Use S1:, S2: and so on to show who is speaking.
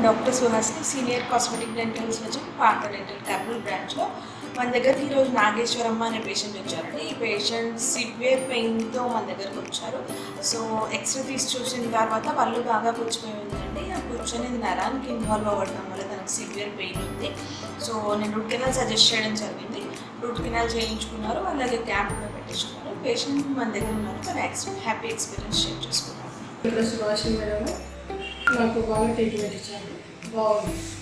S1: doctor Suhasni senior cosmetic dental surgeon పాత dental capital బ్రాంచ్లో మన దగ్గరికి ఈరోజు నాగేశ్వరమ్మ అనే పేషెంట్ వచ్చారండి ఈ పేషెంట్ సివియర్ పెయిన్తో మన దగ్గరకు వచ్చారు సో ఎక్స్రే తీసి చూసిన తర్వాత పళ్ళు బాగా పుచ్చిపోయి ఉందండి ఆ పుచ్చనేది నరానికి ఇన్వాల్వ్ అవ్వడం వల్ల తనకు సివియర్ పెయిన్ ఉంది సో నేను రూట్ కెనాల్ సజెస్ట్ చేయడం జరిగింది రూట్ కెనాల్ చేయించుకున్నారు అలాగే క్యాంప్ కూడా పెట్టించుకున్నారు పేషెంట్ మన దగ్గర ఉన్నారు తన ఎక్స్ హ్యాపీ ఎక్స్పీరియన్స్ షేర్ చేసుకున్నారు
S2: ఇక్కడ సుభాష్ మేడం నాకు బాగా ట్రీట్మెంట్ ఇచ్చారు బాగుంది